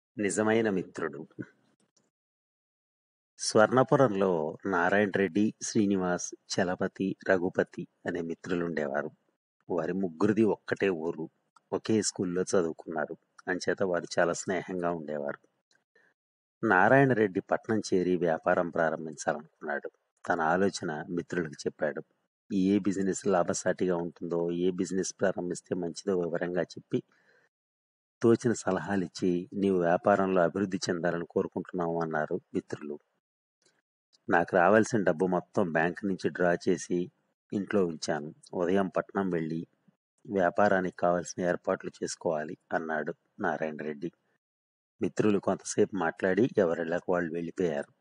నిజమైన మిత్రుడు స్వర్ణపురంలో నారాయణ రెడ్డి శ్రీనివాస్ చలపతి రఘుపతి అనే మిత్రులుండేవారు వారి ముగ్గురిది ఒక్కటే ఊరు ఒకే స్కూల్లో చదువుకున్నారు అంచేత వారు చాలా స్నేహంగా ఉండేవారు నారాయణ రెడ్డి పట్నం చేరి వ్యాపారం ప్రారంభించాలనుకున్నాడు తన ఆలోచన మిత్రులకు చెప్పాడు ఏ బిజినెస్ లాభసాటిగా ఉంటుందో ఏ బిజినెస్ ప్రారంభిస్తే మంచిదో వివరంగా చెప్పి తోచిన సలహాలు ఇచ్చి నీవు వ్యాపారంలో అభివృద్ధి చెందాలని కోరుకుంటున్నాము అన్నారు మిత్రులు నాకు రావాల్సిన డబ్బు మొత్తం బ్యాంక్ నుంచి డ్రా చేసి ఇంట్లో ఉంచాను ఉదయం పట్నం వెళ్ళి వ్యాపారానికి కావాల్సిన ఏర్పాట్లు చేసుకోవాలి అన్నాడు నారాయణ రెడ్డి మిత్రులు కొంతసేపు మాట్లాడి ఎవరిళ్ళకు వాళ్ళు వెళ్ళిపోయారు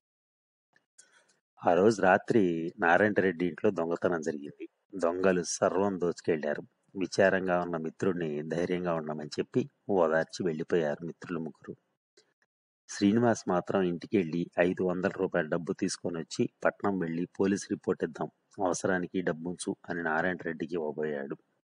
ఆ రోజు రాత్రి నారాయణ రెడ్డి ఇంట్లో దొంగతనం జరిగింది దొంగలు సర్వం దోచుకెళ్లారు విచారంగా ఉన్న మిత్రుడిని ధైర్యంగా ఉండమని చెప్పి ఓదార్చి వెళ్ళిపోయారు మిత్రులు ముగ్గురు శ్రీనివాస్ మాత్రం ఇంటికి వెళ్ళి ఐదు వందల రూపాయల డబ్బు తీసుకొని వచ్చి పట్నం వెళ్ళి పోలీస్ రిపోర్ట్ ఇద్దాం అవసరానికి డబ్బుంచు అని నారాయణ రెడ్డికి ఇవ్వబోయాడు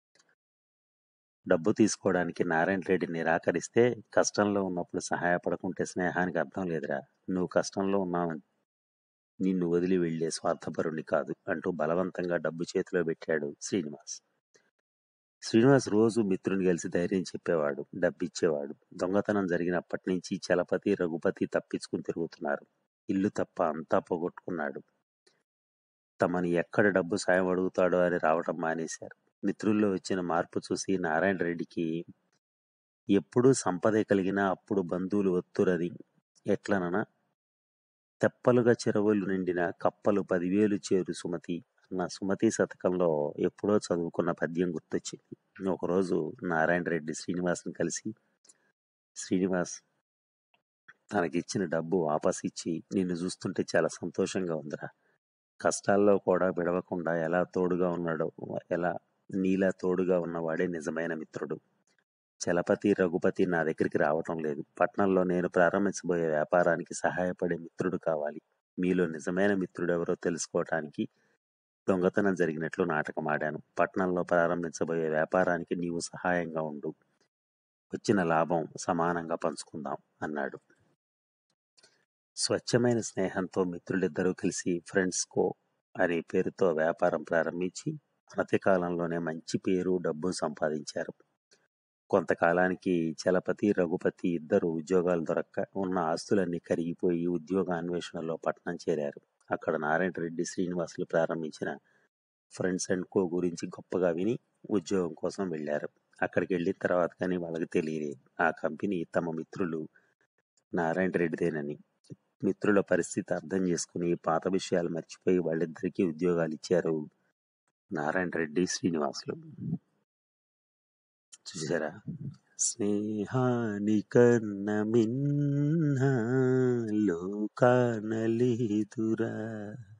డబ్బు తీసుకోవడానికి నారాయణ రెడ్డి నిరాకరిస్తే కష్టంలో ఉన్నప్పుడు సహాయపడకుంటే స్నేహానికి అర్థం లేదురా నువ్వు కష్టంలో ఉన్నావని నిన్ను వదిలి వెళ్లే స్వార్థపరుణ్ణి కాదు అంటూ బలవంతంగా డబ్బు చేతిలో పెట్టాడు శ్రీనివాస్ శ్రీనివాస్ రోజు మిత్రుని కలిసి ధైర్యం చెప్పేవాడు డబ్బిచ్చేవాడు దొంగతనం జరిగినప్పటి నుంచి చలపతి రఘుపతి తప్పించుకుని తిరుగుతున్నారు ఇల్లు తప్ప అంతా పోగొట్టుకున్నాడు తమని ఎక్కడ డబ్బు సాయం అడుగుతాడో అని రావటం మానేశారు మిత్రుల్లో వచ్చిన మార్పు చూసి నారాయణ రెడ్డికి ఎప్పుడు సంపద కలిగినా అప్పుడు బంధువులు ఒత్తురది ఎట్లననా తెప్పలుగా చెరువులు నిండిన కప్పలు పదివేలు చేరు సుమతి అన్న సుమతి శతకంలో ఎప్పుడో చదువుకున్న పద్యం గుర్తొచ్చింది ఒకరోజు నారాయణ రెడ్డి శ్రీనివాస్ని కలిసి శ్రీనివాస్ తనకిచ్చిన డబ్బు వాపస్ ఇచ్చి నిన్ను చూస్తుంటే చాలా సంతోషంగా ఉందిరా కష్టాల్లో కూడా విడవకుండా ఎలా తోడుగా ఉన్నాడో ఎలా నీలా తోడుగా ఉన్నవాడే నిజమైన మిత్రుడు చలపతి రఘుపతి నా దగ్గరికి రావటం లేదు పట్నంలో నేను ప్రారంభించబోయే వ్యాపారానికి సహాయపడే మిత్రుడు కావాలి మీలో నిజమైన మిత్రుడు ఎవరో తెలుసుకోవటానికి దొంగతనం జరిగినట్లు నాటకం ఆడాను పట్నంలో ప్రారంభించబోయే వ్యాపారానికి నీవు సహాయంగా ఉండు వచ్చిన లాభం సమానంగా పంచుకుందాం అన్నాడు స్వచ్ఛమైన స్నేహంతో మిత్రులిద్దరూ కలిసి ఫ్రెండ్స్ కో అనే పేరుతో వ్యాపారం ప్రారంభించి అనతి కాలంలోనే మంచి పేరు డబ్బు సంపాదించారు కొంతకాలానికి చలపతి రఘుపతి ఇద్దరు ఉద్యోగాలు దొరక్క ఉన్న ఆస్తులన్నీ కరిగిపోయి ఉద్యోగ అన్వేషణలో పట్నం చేరారు అక్కడ నారాయణ రెడ్డి శ్రీనివాసులు ప్రారంభించిన ఫ్రెండ్స్ అండ్ కో గురించి గొప్పగా విని ఉద్యోగం కోసం వెళ్ళారు అక్కడికి వెళ్ళిన తర్వాత కానీ వాళ్ళకి తెలియదు ఆ కంపెనీ తమ మిత్రులు నారాయణ రెడ్డిదేనని మిత్రుల పరిస్థితి అర్థం చేసుకుని పాత విషయాలు మర్చిపోయి వాళ్ళిద్దరికీ ఉద్యోగాలు ఇచ్చారు నారాయణ రెడ్డి శ్రీనివాసులు చూసారా స్నేహానికన్న మిన్న లోకాన లేదురా